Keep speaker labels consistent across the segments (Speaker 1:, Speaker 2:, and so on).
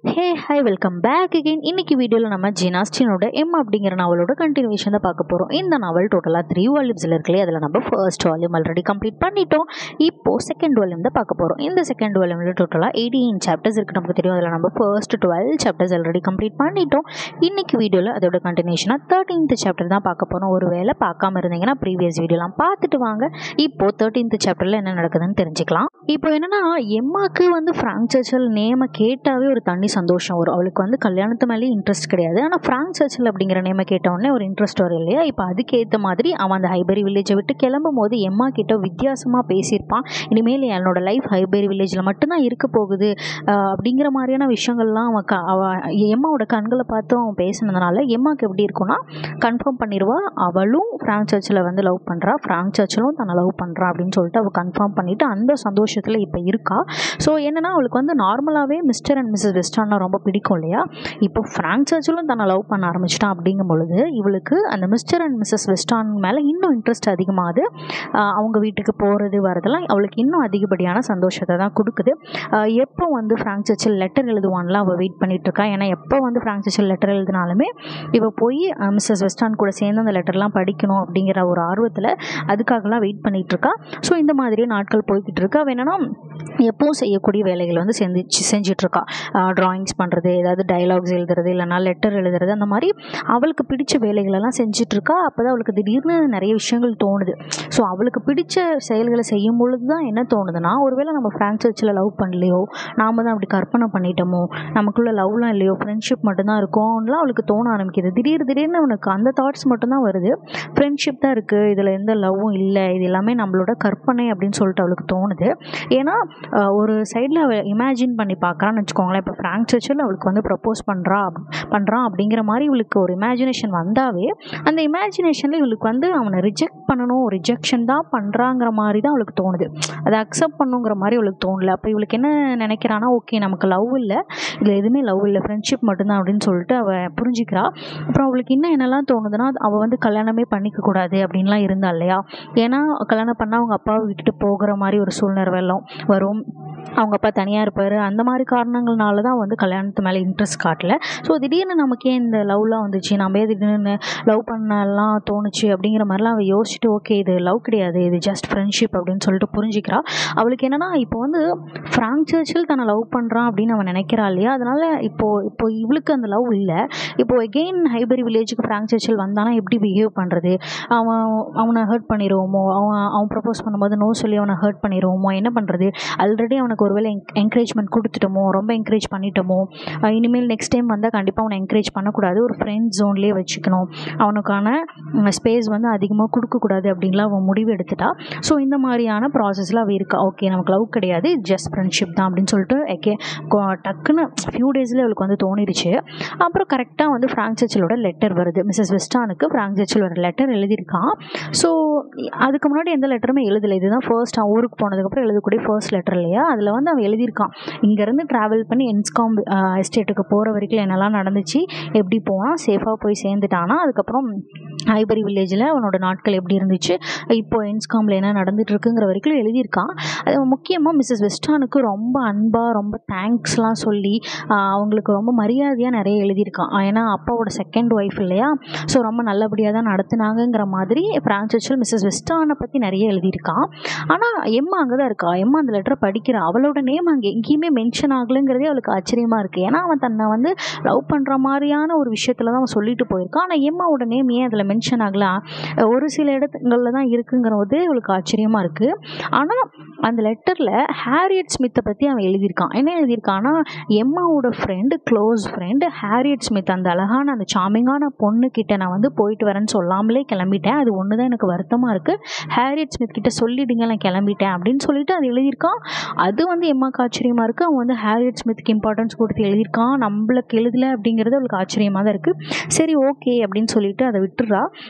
Speaker 1: ஹே hi welcome back again இன்னைக்கு வீடியோவில் நம்ம ஜினாஸ்டினோட எம் அப்படிங்கிற நாவலோட கண்டினியூஷன் தான் பார்க்க போகிறோம் இந்த நாவல் டோட்டலாக த்ரீ வால்யூம்ஸில் இருக்குல்லே அதில் நம்ம ஃபர்ஸ்ட் வால்யூம் ஆல்ரெடி கம்ப்ளீட் பண்ணிட்டோம் இப்போது செகண்ட் வால்யூம் தான் பார்க்க போகிறோம் இந்த செகண்ட் வால்யூமில் டோட்டலாக எயிட்டீன் சாப்டர்ஸ் இருக்குது நமக்கு தெரியும் அதில் நம்ம first twelve chapters already complete பண்ணிட்டோம் இன்னைக்கு வீடியோவில் அதோட கண்டினியூஷனாக தேர்ட்டீன்த் சாப்டர் தான் பார்க்க போகிறோம் ஒரு வேளை பார்க்காம இருந்தீங்கன்னா ப்ரீவியஸ் வீடியோலாம் பார்த்துட்டு வாங்க இப்போது தேர்ட்டீன்த் சாப்டரில் என்ன நடக்குதுன்னு தெரிஞ்சுக்கலாம் இப்போ என்னன்னா எம்மாக்கு வந்து ஃப்ராங்க் சர்ச்சல் நேமை கேட்டாவே ஒரு தனி சந்தோஷம் வரும் அவளுக்கு வந்து கல்யாணத்து மேலேயே இன்ட்ரெஸ்ட் கிடையாது ஆனால் ஃப்ராங்க் சர்ச்சல் அப்படிங்கிற நேமை கேட்டவுடனே ஒரு இன்ட்ரெஸ்ட் வரும் இல்லையா இப்போ அதுக்கேற்ற மாதிரி அவன் அந்த ஹைபரி வில்லேஜை விட்டு கிளம்பும் போது எம்மா கிட்ட வித்தியாசமாக பேசியிருப்பான் இனிமேல் என்னோட லைஃப் ஹைபரி வில்லேஜில் மட்டும்தான் இருக்க போகுது ஆஹ் அப்படிங்கிற மாதிரியான விஷயங்கள்லாம் அவன் க அவ எம்மாவோட கண்களை பார்த்து அவன் பேசினதுனால எம்மாக்கு எப்படி இருக்கும்னா கன்ஃபார்ம் பண்ணிடுவா அவளும் ஃப்ராங்க் சர்ச்சில் வந்து லவ் பண்ணுறா ஃப்ராங்க் சர்ச்சிலும் தன்னை லவ் பண்ணுறா அப்படின்னு சொல்லிட்டு அவள் கன்ஃபார்ம் பண்ணிவிட்டு அந்த சந்தோஷத்தில் இப்போ இருக்கா ஸோ என்னென்னா அவளுக்கு வந்து நார்மலாகவே மிஸ்டர் அண்ட் மிஸ்ஸஸ் வெஸ்டான்னா ரொம்ப பிடிக்கும் இல்லையா இப்போ ஃப்ராங்க் சர்ச்சிலும் தன்னை லவ் பண்ண ஆரம்பிச்சிட்டான் அப்படிங்கும் பொழுது இவளுக்கு அந்த மிஸ்டர் அண்ட் மிஸ்ஸஸ் வெஸ்டான் மேலே இன்னும் இன்ட்ரெஸ்ட் அதிகமாகுது ஆஹ் அவங்க வீட்டுக்கு போகிறது வரதெல்லாம் அவளுக்கு இன்னும் அதிகப்படியான சந்தோஷத்தை தான் கொடுக்குது ஆஹ் எப்போ வந்து ஃப்ராங்க் சர்ச்சில் லெட்டர் எழுதுவான்லாம் அவள் வெயிட் பண்ணிட்டு இருக்கா ஏன்னா எப்போ வந்து ஃப்ராங்க் சர்ச்சில் லெட்டர் எழுதினாலுமே இவ போய் மிஸ்ஸஸ் வெஸ்டான் கூட சேர்ந்து அந்த லெட்டர்லாம் படிக்கணும் அப்படிங்கிற ஒரு ஆர்வத்தில் அதுக்காகலாம் வெயிட் பண்ணிட்டு இருக்கா ஸோ இந்த மாதிரி நாட்கள் போய்கிட்டு இருக்கு அவள் என்னன்னா எப்பவும் செய்யக்கூடிய வேலைகள் வந்து செஞ்சு செஞ்சிட்ருக்கா ட்ராயிங்ஸ் பண்ணுறது ஏதாவது டைலாக்ஸ் எழுதுறது இல்லைனா லெட்டர் எழுதுறது அந்த மாதிரி அவளுக்கு பிடிச்ச வேலைகளெல்லாம் செஞ்சிட்ருக்கா அப்போ தான் அவளுக்கு திடீர்னு நிறைய விஷயங்கள் தோணுது ஸோ அவளுக்கு பிடிச்ச செயல்களை செய்யும் பொழுது தான் என்ன தோணுதுன்னா ஒருவேளை நம்ம ஃப்ராங்க் சர்ச்சில் லவ் பண்ணலையோ நாம தான் அப்படி கற்பனை பண்ணிட்டோமோ நமக்குள்ள லவ்லாம் இல்லையோ ஃப்ரெண்ட்ஷிப் மட்டும்தான் இருக்கும்லாம் அவளுக்கு தோண ஆரம்பிக்குது திடீர் திடீர்னு அவனுக்கு அந்த தாட்ஸ் மட்டும்தான் வருது ஃப்ரெண்ட்ஷிப் தான் இருக்குது இதில் எந்த லவ்வும் இல்லை இது எல்லாமே நம்மளோட கற்பனை அப்படின்னு சொல்லிட்டு அவளுக்கு தோணுது ஏன்னா ஆஹ், ஒரு சைடில் அவள் இமேஜின் பண்ணி பார்க்குறான்னு வச்சுக்கோங்களேன் இப்போ ஃப்ராங்க் சர்ச்சில் அவளுக்கு வந்து ப்ரப்போஸ் பண்ணுறா பண்ணுறான் அப்படிங்கிற மாதிரி இவளுக்கு ஒரு இமேஜினேஷன் வந்தாவே அந்த இமேஜினேஷனில் இவளுக்கு வந்து அவனை ரிஜெக்ட் பண்ணணும் ரிஜெக்ஷன் தான் பண்ணுறாங்கிற மாதிரி தான் அவளுக்கு தோணுது அதை அக்செப்ட் பண்ணுங்கிற மாதிரி அவளுக்கு தோணல அப்போ இவளுக்கு என்ன நினைக்கிறான்னா ஓகே நமக்கு லவ் இல்லை இதில் எதுவுமே லவ் இல்லை ஃப்ரெண்ட்ஷிப் மட்டும்தான் அப்படின்னு சொல்லிட்டு அவள் புரிஞ்சுக்கிறா அப்புறம் அவளுக்கு இன்னும் என்னெல்லாம் தோணுதுன்னா அவள் வந்து கல்யாணமே பண்ணிக்க கூடாது அப்படின்லாம் இருந்தா இல்லையா ஏன்னா கல்யாணம் பண்ணால் அவங்க அப்பாவை விட்டுட்டு போகிற மாதிரி ஒரு சூழ்நிலை வெள்ளம் வரும் அவங்க அப்பா தனியாக இருப்பார் அந்த மாதிரி காரணங்கள்னால தான் வந்து கல்யாணத்து மேலே இன்ட்ரெஸ்ட் காட்டல ஸோ திடீர்னு நமக்கு ஏன் இந்த லவ்லாம் வந்துச்சு நம்ம ஏன் திடீர்னு லவ் பண்ணலாம் தோணுச்சு அப்படிங்கிற மாதிரிலாம் அவள் யோசிச்சுட்டு ஓகே இது லவ் கிடையாது இது ஜஸ்ட் ஃப்ரெண்ட்ஷிப் அப்படின்னு சொல்லிட்டு புரிஞ்சுக்கிறா அவளுக்கு என்னன்னா இப்போ வந்து ஃப்ராங்க் சர்ச்சில் தன்னை லவ் பண்ணுறான் அப்படின்னு அவன் நினைக்கிறா இல்லையா அதனால் இப்போது இப்போ இவளுக்கு அந்த லவ் இல்லை இப்போ எகெயின் ஹைபரி வில்லேஜுக்கு ஃப்ராங்க் சர்ச்சில் வந்தானா எப்படி பிஹேவ் பண்ணுறது அவன் அவனை ஹர்ட் பண்ணிடுவோமோ அவன் அவன் ப்ரப்போஸ் பண்ணும்போது நோ சொல்லி அவனை ஹர்ட் பண்ணிடுவோமோ என்ன பண்ணுறது ஆல்ரெடி அவனுக்கு ஒருவேளை என்கரேஜ்மெண்ட் கொடுத்துட்டோமோ ரொம்ப என்கரேஜ் பண்ணிட்டோமோ அஹ் இனிமேல் நெக்ஸ்ட் டைம் வந்தால் கண்டிப்பாக அவனை என்கரேஜ் பண்ணக்கூடாது ஒரு ஃப்ரெண்ட் ஜோன்லேயே வச்சுக்கணும் அவனுக்கான ஸ்பேஸ் வந்து அதிகமாக கொடுக்கக்கூடாது அப்படின்லாம் அவன் முடிவு எடுத்துட்டா ஸோ இந்த மாதிரியான ப்ராசஸில் அவள் இருக்கா ஓகே நமக்கு லவ் கிடையாது ஜஸ்ட் ஃப்ரெண்ட்ஷிப் தான் அப்படின்னு சொல்லிட்டு எகே டக்குன்னு ஃபியூ டேஸில் அவளுக்கு வந்து தோணிருச்சு அப்புறம் கரெக்டாக வந்து ஃப்ராங்க் சர்ச்சிலோட லெட்டர் வருது மிஸ்ஸஸ் வெஸ்டானுக்கு ஃப்ராங்க் சர்ச்சில் ஒரு லெட்டர் எழுதியிருக்கான் ஸோ அதுக்கு முன்னாடி எந்த லெட்டருமே எழுதலை இதுதான் ஃபர்ஸ்ட் அவன் ஊருக்கு போனதுக்கப்புறம் எழுதக்கூடிய ஃபர்ஸ்ட் லெட்டர் இல்லையா அதில் வந்து அவன் எழுதியிருக்கான் இங்கேருந்து ட்ராவல் பண்ணி என்ஸ்காம் எஸ்டேட்டுக்கு போகிற வரைக்கும் என்னெல்லாம் நடந்துச்சு எப்படி போனான் சேஃபாக போய் சேர்ந்துட்டானா அதுக்கப்புறம் ஹைபரி வில்லேஜில் அவனோட நாட்கள் எப்படி இருந்துச்சு இப்போ என்ஸ்காமில் என்ன நடந்துட்டு இருக்குங்கிற வரைக்கும் எழுதியிருக்கான் அது முக்கியமாக மிஸ்ஸஸ் வெஸ்டானுக்கு ரொம்ப அன்பாக ரொம்ப தேங்க்ஸ்லாம் சொல்லி ஆஹ் அவங்களுக்கு ரொம்ப மரியாதையாக நிறைய எழுதியிருக்கான் ஏன்னா அப்பாவோட செகண்ட் ஒய்ஃப் இல்லையா ஸோ ரொம்ப நல்லபடியாக தான் நடத்துனாங்கங்கிற மாதிரி ஃப்ரான்சர்ச்சில் மிஸ்ஸஸ் வெஸ்டானை பற்றி நிறைய எழுதியிருக்கான் ஆனால் எம்மா அங்கே தான் இருக்கா எம்மா அந்த லெட்டரை படிக்கிறா அவளோட நேம் அங்கே எங்கேயுமே மென்ஷன் ஆகலைங்கிறதே அவளுக்கு ஆச்சரியமாக இருக்குது ஏன்னா அவன் தன்னை வந்து லவ் பண்ணுற மாதிரியான ஒரு விஷயத்தில் தான் அவன் சொல்லிட்டு போயிருக்கான் ஆனால் எம்மாவோட நேம் ஏன் அதில் மென்ஷன் ஆகலாம் ஒரு சில இடத்துங்களில் தான் இருக்குங்கிறது அவளுக்கு ஆச்சரியமாக இருக்குது ஆனால் அந்த லெட்டரில் ஹேரியட் ஸ்மித்தை பற்றி அவன் எழுதியிருக்கான் என்ன எழுதியிருக்கான்னா எம்மாவோட friend close friend Harriet Smith அந்த அழகான அந்த சாமிங்கான பொண்ணுக்கிட்ட நான் வந்து போயிட்டு வரேன்னு சொல்லாமலே கிளம்பிட்டேன் அது ஒன்று தான் எனக்கு வருத்தமாக இருக்குது ஹேரியட் ஸ்மித் கிட்ட சொல்லிடுங்க நான் கிளம்பிட்டேன் அப்படின்னு சொல்லிட்டு அது எழுதியிருக்கான் அது வந்து எம்மாக்கு ஆச்சரியமாக இருக்குது அவன் வந்து ஹேரியட் ஸ்மித்துக்கு இம்பார்ட்டன்ஸ் கொடுத்து எழுதியிருக்கான் நம்மளுக்கு எழுதலை அப்படிங்கிறது அவளுக்கு ஆச்சரியமாக தான் இருக்குது சரி ஓகே அப்படின்னு சொல்லிட்டு அதை விட்டுறா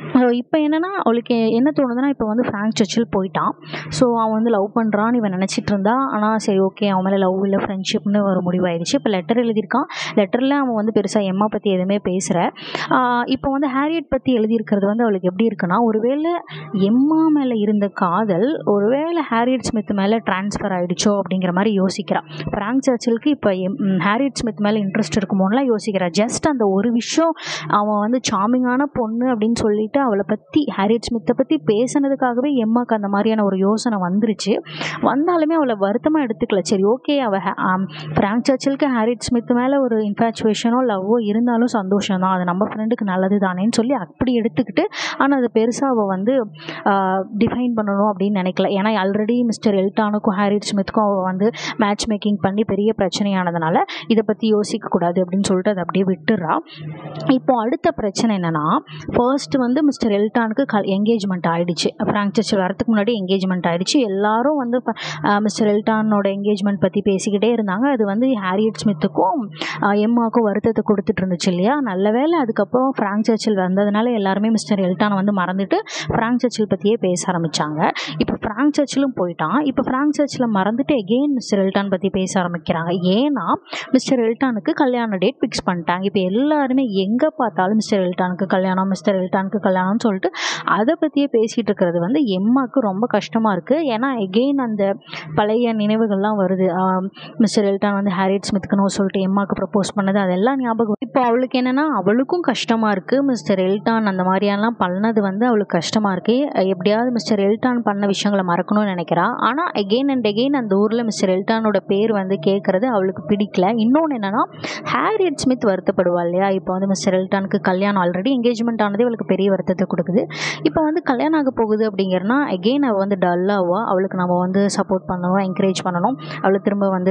Speaker 1: இப்போ என்னென்னா அவளுக்கு என்ன தோணுதுன்னா இப்போ வந்து ஃப்ராங்க் சர்ச்சில் போயிட்டான் ஸோ அவன் வந்து லவ் பண்ணுறான்னு இவன் நினச்சிட்டு இருந்தா ஆனால் சரி ஓகே அவன் மேலே லவ் இல்லை ஃப்ரெண்ட்ஷிப்னு ஒரு முடிவாயிடுச்சு இப்போ லெட்டர் எழுதியிருக்கான் லெட்டரில் அவன் வந்து பெருசாக எம்மா பற்றி எதுவுமே பேசுகிற இப்போ வந்து ஹேரியட் பற்றி எழுதியிருக்கிறது வந்து அவளுக்கு எப்படி இருக்குன்னா ஒருவேளை எம்மா மேலே இருந்த காதல் ஒருவேளை ஹேரியட் ஸ்மித் மேலே ட்ரான்ஸ்ஃபர் ஆகிடுச்சோ அப்படிங்கிற மாதிரி யோசிக்கிறான் ஃப்ராங்க் சர்ச்சிலுக்கு இப்போ எம் ஹேரியட் ஸ்மித் மேலே இன்ட்ரெஸ்ட் இருக்குமோன்னுலாம் யோசிக்கிறா ஜஸ்ட் அந்த ஒரு விஷயம் அவன் வந்து சாமிங்கான பொண்ணு அப்படின்னு சொல்லிட்டு அவளை பற்றி ஹேரியட் ஸ்மித்தை பற்றி பேசினதுக்காகவே எம்மாக்கு அந்த மாதிரியான ஒரு யோசனை வந்துருச்சு வந்தாலுமே அவளை வருத்தமாக எடுத்துக்கல சரி ஓகே அவள் ஃப்ராங்க் சர்ச்சிலுக்கு ஹேரியட் ஸ்மித் மேலே ஒரு இன்ஃபேச்சுவேஷனோ லவ்வோ இருந்தாலும் சந்தோஷம் தான் அது நம்ம ஃப்ரெண்டுக்கு நல்லது தானேன்னு சொல்லி அப்படி எடுத்துக்கிட்டு ஆனால் அது பெருசாக அவள் வந்து டிஃபைன் பண்ணணும் அப்படின்னு நினைக்கல ஏன்னா ஆல்ரெடி மிஸ்டர் எல்டானுக்கும் ஹேரியட் ஸ்மித்துக்கும் அவள் வந்து மேட்ச் மேக்கிங் பண்ணி பெரிய பிரச்சனையானதுனால இதை பற்றி யோசிக்கக்கூடாது அப்படின்னு சொல்லிட்டு அதை அப்படியே விட்டுறா இப்போ அடுத்த பிரச்சனை என்னென்னா ஃபர்ஸ்ட் வந்து மிஸ்டர் எல்டானுக்கு கல் என்கேஜ்மெண்ட் ஆகிடுச்சு ஃப்ராங்க் சர்ச்சில் வரதுக்கு முன்னாடி என்கேஜ்மெண்ட் ஆகிடுச்சு எல்லாரும் வந்து மிஸ்டர் எல்டானோட என்கேஜ்மெண்ட் பற்றி பேசிக்கிட்டே இருந்தாங்க அது வந்து ஹேரியட் ஸ்மித்துக்கும் எம்மாவுக்கும் வருத்தத்தை கொடுத்துட்டு இருந்துச்சு இல்லையா நல்ல வேலை அதுக்கப்புறம் ஃப்ராங்க் சர்ச்சில் வந்ததுனால எல்லாருமே மிஸ்டர் எல்டானை வந்து மறந்துட்டு ஃப்ராங்க் சர்ச்சில் பற்றியே பேச ஆரம்பித்தாங்க இப்போ ஃப்ராங்க் சர்ச்சிலும் போயிட்டான் இப்போ ஃப்ராங்க் சர்ச்சில் மறந்துட்டு எகெயின் மிஸ்டர் எல்டான் பற்றி பேச ஆரம்பிக்கிறாங்க ஏன்னா மிஸ்டர் எல்டானுக்கு கல்யாண டேட் ஃபிக்ஸ் பண்ணிட்டாங்க இப்போ எல்லாருமே எங்கே பார்த்தாலும் மிஸ்டர் எல்டானுக்கு கல்யாணம் மிஸ்டர் எல்டானுக்கு கல்யாணம்னு சொல்லிட்டு அதை பற்றியே பேசிகிட்டு இருக்கிறது வந்து எம்மாவுக்கு ரொம்ப கஷ்டமாக இருக்குது ஏன்னா எகெயின் அந்த பழைய நினைவுகள்லாம் வருது மிஸ்டர் எல்டான் வந்து ஹேரியட் ஸ்மித்க்குன்னு சொல்லிட்டு எம்மாவுக்கு ப்ரப்போஸ் பண்ணது அதெல்லாம் ஞாபகம் இப்போ அவளுக்கு என்னென்னா அவளுக்கும் கஷ்டமாக இருக்குது மிஸ்டர் எல்டான் அந்த மாதிரியெல்லாம் பண்ணது வந்து அவளுக்கு கஷ்டமாக இருக்குது எப்படியாவது மிஸ்டர் எல்டான் பண்ண விஷயங்களை மறக்கணும்னு நினைக்கிறா ஆனால் எகெயின் அண்ட் எகெயின் அந்த ஊரில் மிஸ்டர் எல்டானோட பேர் வந்து கேட்குறது அவளுக்கு பிடிக்கல இன்னொன்று என்னென்னா ஹேரியட் ஸ்மித் வருத்தப்படுவா இல்லையா இப்போ வந்து மிஸ்டர் எல்டானுக்கு கல்யாணம் ஆல்ரெடி என்கேஜ்மெண்ட் ஆனதே அவளுக்கு பெரிய வருத்தத்தை கொடுக்குது இப்போ வந்து கல்யாணம் ஆக போகுது அப்படிங்கிறனா எகெயின் அவள் வந்து டல்லாவா அவளுக்கு நம்ம வந்து சப்போர்ட் பண்ணணும் என்கரேஜ் பண்ணணும் அவளை திரும்ப வந்து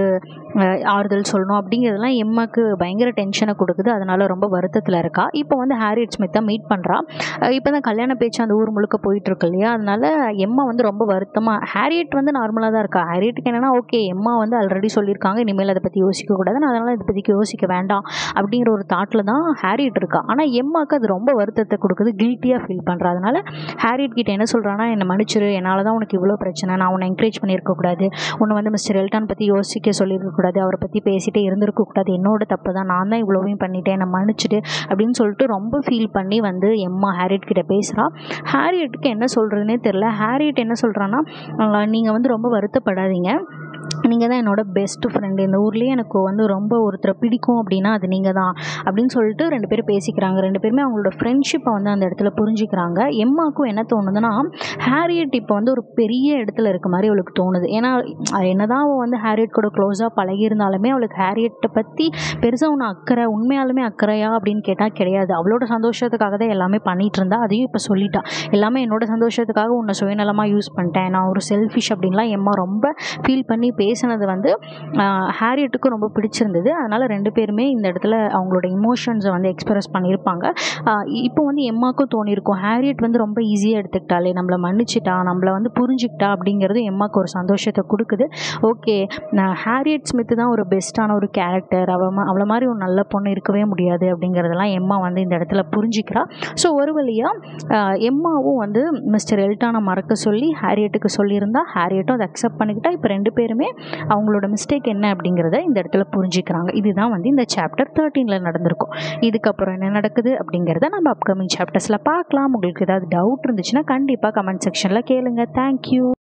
Speaker 1: ஆறுதல் சொல்லணும் அப்படிங்கிறதுலாம் எம்மாக்கு பயங்கர டென்ஷனை கொடுக்குது அதனால ரொம்ப வருத்தத்தில் இருக்கா இப்போ வந்து ஹேரியட் ஸ்மித்தை மீட் பண்ணுறா இப்போ தான் கல்யாண பேச்சு அந்த ஊர் முழுக்க போயிட்டுருக்கு இல்லையா அதனால எம்மா வந்து ரொம்ப வருத்தமாக ஹேரியட் வந்து நார்மலாக தான் இருக்கா ஹேரியட்டுக்கு என்னென்னா ஓகே எம்மா வந்து ஆல்ரெடி சொல்லியிருக்காங்க இனிமேல் அதை பற்றி யோசிக்கக்கூடாது அதனால் இதை பற்றி யோசிக்க வேண்டாம் அப்படிங்கிற ஒரு தாட்டில் தான் ஹேரியட் இருக்கா ஆனால் எம்மாவுக்கு அது ரொம்ப வருத்தத்தை கொடுக்குது கில்ட்டியாக ஃபீல் பண்ணுறா அதனால் ஹேரியட் கிட்ட என்ன சொல்கிறான்னா என்னை மன்னிச்சிரு என்னால் தான் உனக்கு இவ்வளோ பிரச்சனை நான் உன்னை என்கரேஜ் பண்ணியிருக்கக்கூடாது உன்னை வந்து மிஸ்டர் எல்டான் பற்றி யோசிக்க சொல்லியிருக்கக்கூடாது அவரை பற்றி பேசிகிட்டே இருந்திருக்கக்கூடாது என்னோட தப்பு தான் நான் தான் இவ்வளோவையும் பண்ணிட்டேன் என்னை மன்னிச்சிட்டு அப்படின்னு சொல்லிட்டு ரொம்ப ஃபீல் பண்ணி வந்து எம்மா ஹேரியட் கிட்ட பேசுகிறா ஹேரியட்டுக்கு என்ன சொல்கிறதுனே தெரில ஹேரியட் என்ன சொல்கிறான்னா நீங்கள் வந்து ரொம்ப வருத்தப்படாதீங்க நீங்கள் தான் என்னோட பெஸ்ட் ஃப்ரெண்டு இந்த ஊர்லேயே எனக்கு வந்து ரொம்ப ஒருத்தரை பிடிக்கும் அப்படின்னா அது நீங்கள் தான் அப்படின்னு சொல்லிட்டு ரெண்டு பேரும் பேசிக்கிறாங்க ரெண்டு பேருமே அவங்களோட ஃப்ரெண்ட்ஷிப்பை வந்து அந்த இடத்துல புரிஞ்சுக்கிறாங்க எம்மாவுக்கும் என்ன தோணுதுன்னா ஹேரியட் இப்போ வந்து ஒரு பெரிய இடத்துல இருக்க மாதிரி அவளுக்கு தோணுது ஏன்னா என்னதான் அவள் வந்து ஹேரியட் கூட க்ளோஸாக பழகியிருந்தாலுமே அவளுக்கு ஹேரியட்டை பற்றி பெருசாக ஒன்று அக்கறை உண்மையாலுமே அக்கறையா அப்படின்னு கேட்டால் கிடையாது அவளோட சந்தோஷத்துக்காக தான் எல்லாமே பண்ணிகிட்டு இருந்தா அதையும் இப்போ சொல்லிட்டா எல்லாமே என்னோட சந்தோஷத்துக்காக உன்னை சுயநலமாக யூஸ் பண்ணிட்டேன் நான் ஒரு செல்ஃபிஷ் அப்படின்லாம் எம்மா ரொம்ப ஃபீல் பண்ணி பேசினது வந்து ஹேரியட்டுக்கு ரொம்ப பிடிச்சிருந்தது அதனால் ரெண்டு பேருமே இந்த இடத்துல அவங்களோட இமோஷன்ஸை வந்து எக்ஸ்பிரஸ் பண்ணியிருப்பாங்க இப்போ வந்து எம்மாவுக்கும் தோணியிருக்கும் ஹேரியட் வந்து ரொம்ப ஈஸியாக எடுத்துக்கிட்டாலே நம்மளை மன்னிச்சிட்டா நம்மளை வந்து புரிஞ்சுக்கிட்டா அப்படிங்கிறது எம்மாவுக்கு ஒரு சந்தோஷத்தை கொடுக்குது ஓகே நான் ஹேரியட் ஸ்மித் தான் ஒரு பெஸ்ட்டான ஒரு கேரக்டர் அவ அவளை மாதிரி ஒரு நல்ல பொண்ணு இருக்கவே முடியாது அப்படிங்கிறதெல்லாம் எம்மா வந்து இந்த இடத்துல புரிஞ்சுக்கிறா ஸோ ஒரு வழியாக எம்மாவும் வந்து மிஸ்டர் எல்டானை மறக்க சொல்லி ஹேரியட்டுக்கு சொல்லியிருந்தா ஹேரியட்டும் அதை அக்செப்ட் பண்ணிக்கிட்டா இப்போ ரெண்டு பேருமே அவங்களோட மிஸ்டேக் என்ன அப்படிங்கிறத இந்த இடத்துல புரிஞ்சுக்கிறாங்க இதுதான் வந்து இந்த சாப்டர் தேர்ட்டீனில் நடந்திருக்கும் இதுக்கப்புறம் என்ன நடக்குது அப்படிங்கிறத நம்ம அப்கமிங் சாப்டர்ஸில் பார்க்கலாம் உங்களுக்கு ஏதாவது டவுட் இருந்துச்சுன்னா கண்டிப்பாக கமெண்ட் செக்ஷனில் கேளுங்க தேங்க்யூ